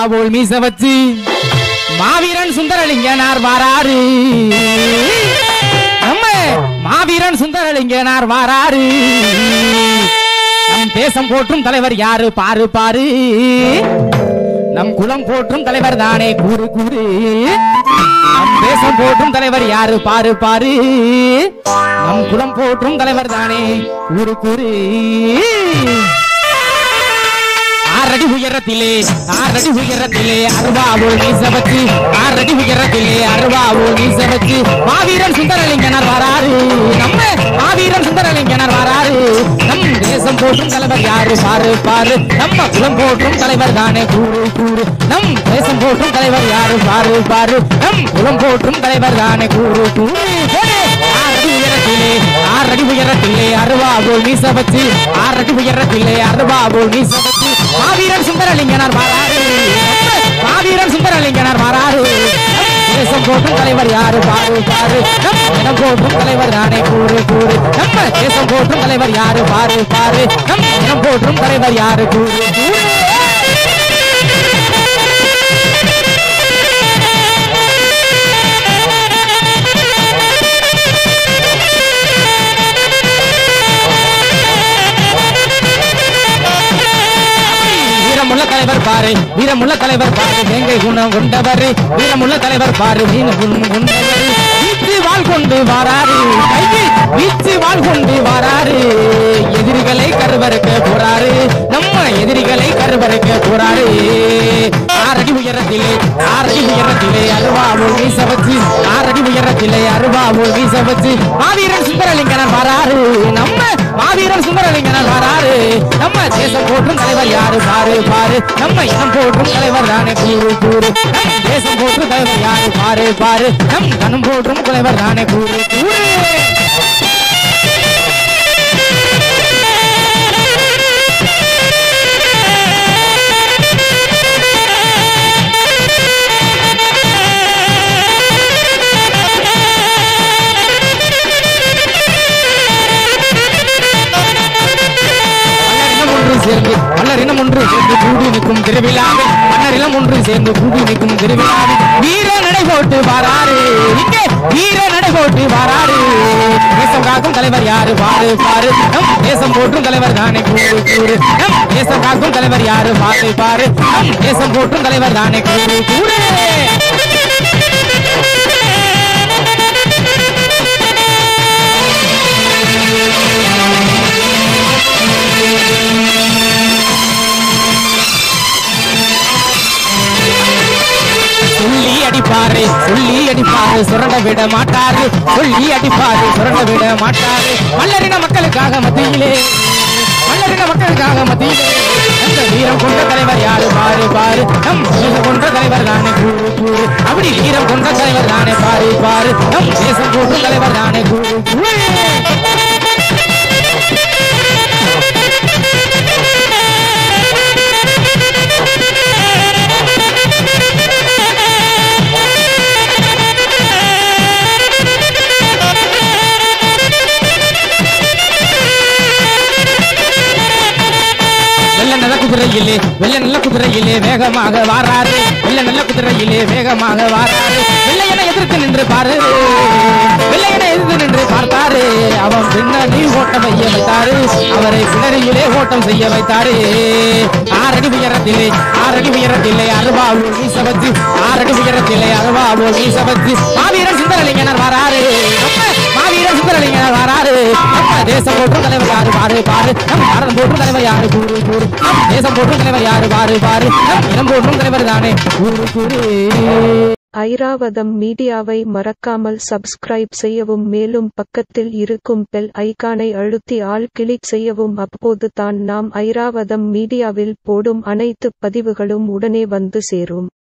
போல் மீச வச்சு மாவீரன் சுந்தரலிங்கனார் வாராரு நம்ம மாவீரன் சுந்தரலிங்கனார் வாராரு நம் தேசம் போற்றும் தலைவர் யாரு பாரு பாரு நம் குலம் போற்றும் தலைவர் தானே கூறு கூறு நம் தேசம் போற்றும் தலைவர் யாரு பாரு பாரு நம் குலம் போற்றும் தலைவர் தானே கூறு கூறு ஆறடி உயரத்திலே ஆறடி உயரத்திலே அருவாவோல் மீச வச்சு ஆறடி உயரத்திலே அருவாவோல் மீச வச்சு மாவீரன் சுந்தரலிங்கனர் வராரு நம்ம மாவீரன் சுந்தரலிங்கனர் வராரு நம் தேசம் போற்றும் தலைவர் யாரு பாரு பாரு நம்ம குலம் போற்றும் தலைவர் தானே கூறு கூறு நம் தேசம் போற்றும் தலைவர் யாரு பாரு பாரு நம் குலம் போற்றும் தலைவர் தானே கூறு கூறு போடு. ஆறடி உயரத்திலே ஆறடி உயரத்திலே அருவாவோல் மீச வச்சு ஆறடி உயரத்திலே அருவாவோல் மீச வச்சு மாவீரன் சுந்தரலிங்கனார் வராரு மாவீரன் சுந்தரலிங்கனார் வராரு தேசம் போற்றும் தலைவர் யாரு பாரு பாரு நம் இனம் போற்றும் தலைவர் தானே கூறு கூறு நம்ம தேசம் போற்றும் தலைவர் யாரு பாரு பாரு நம் இனம் போற்றும் தலைவர் யாரு கூறு கூறு வீரமுள்ள தலைவர் பாரு வீரமுள்ள தலைவர் பாரு வேங்கை குணம் கொண்டவர் வீரமுள்ள தலைவர் பாரு வீண குணம் கொண்டவர் வீச்சு வாழ் கொண்டு வாராரு கைக்கு வீச்சு வாழ் கொண்டு வாராரு எதிரிகளை கருவறுக்க போறாரு நம்ம எதிரிகளை கருவறுக்க போறாரு ஆறடி உயரத்திலே ஆறடி உயரத்திலே அருவாவோல் வீச வச்சு ஆறடி உயரத்திலே அருவாவோல் வீச வச்சு மாவீரன் சுந்தரலிங்கனர் வராரு நம்ம மாவீரன் சுந்தரலிங்கனர் வராரு நம்ம தேசம் போற்றும் தலைவர் யாரு பாரு பாரு நம்ம இனம் போற்றும் தலைவர் தானே கூறு கூறு நம் தேசம் போற்றும் தலைவர் யாரு பாரு பாரு நம் கணம் போற்றும் தலைவர் தானே கூறு கூறு மன்னரினம் ஒன்று சேர்ந்து மன்னரினம் ஒன்று சேர்ந்து கூடி நிற்கும் திருவிழாவில் மன்னரினம் ஒன்று சேர்ந்து கூடி நிற்கும் திருவிழாவில் வீர நடை போட்டு வாராரு இங்கே வீர நடை போட்டு வாராரு தேசம் காக்கும் தலைவர் யாரு பாரு பாரு நம் தேசம் போற்றும் தலைவர் தானே கூறு கூறு நம் தேசம் காக்கும் தலைவர் யாரு பாரு பாரு நம் தேசம் போற்றும் தலைவர் தானே கூறு கூறு சொல்லி அடிப்பாரு சொல்லி அடிப்பாரு சுரண்ட விட மாட்டாரு சொல்லி அடிப்பாரு சுரண்ட விட மாட்டாரு மல்லரின மக்களுக்காக மத்தியிலே மல்லரின மக்களுக்காக மத்தியிலே அந்த வீரம் கொண்ட தலைவர் யாரு பாரு பாரு நம் வீரம் கொண்ட தலைவர் தானே கூறு கூறு அப்படி வீரம் கொண்ட தலைவர் தானே பாரு பாரு நம் தேசம் போற்றும் தலைவர் தானே கூறு கூறு வெள்ள நல்ல குதிரையிலே வெள்ள நல்ல குதிரையிலே வேகமாக வாராரு வெள்ள நல்ல குதிரையிலே வேகமாக வாராரு வெள்ளையனை எதிர்த்து நின்று பாரு வெள்ளையனை எதிர்த்து நின்று பார்த்தாரு அவன் பின்னணி ஓட்டம் செய்ய வைத்தாரு அவரை பின்னணியிலே ஓட்டம் செய்ய வைத்தாரு ஆறடி உயரத்திலே ஆறடி உயரத்திலே அருவாவூர் வீச வச்சு ஆறடி உயரத்திலே அருவாவூர் வீச வச்சு மாவீரன் சுந்தரலிங்கனர் வராரு நம்ம மாவீரன் சுந்தரலிங்கனர் வராரு நம்ம தேசம் போற்றும் தலைவர் யாரு பாரு பாரு நம் பாரதம் போற்றும் தலைவர் யாரு கூறு கூறு நம் தேசம் போற்றும் தலைவர் யாரு பாரு பாரு நம் இனம் போற்றும் தலைவர் தானே கூறு கூறு ஐராவதம் மீடியாவை மறக்காமல் சப்ஸ்கிரைப் செய்யவும் மேலும் பக்கத்தில் இருக்கும் பெல் ஐகானை அழுத்தி ஆல் கிளிக் செய்யவும் அப்போது தான் நாம் ஐராவதம் மீடியாவில் போடும் அனைத்து பதிவுகளும் உடனே வந்து சேரும்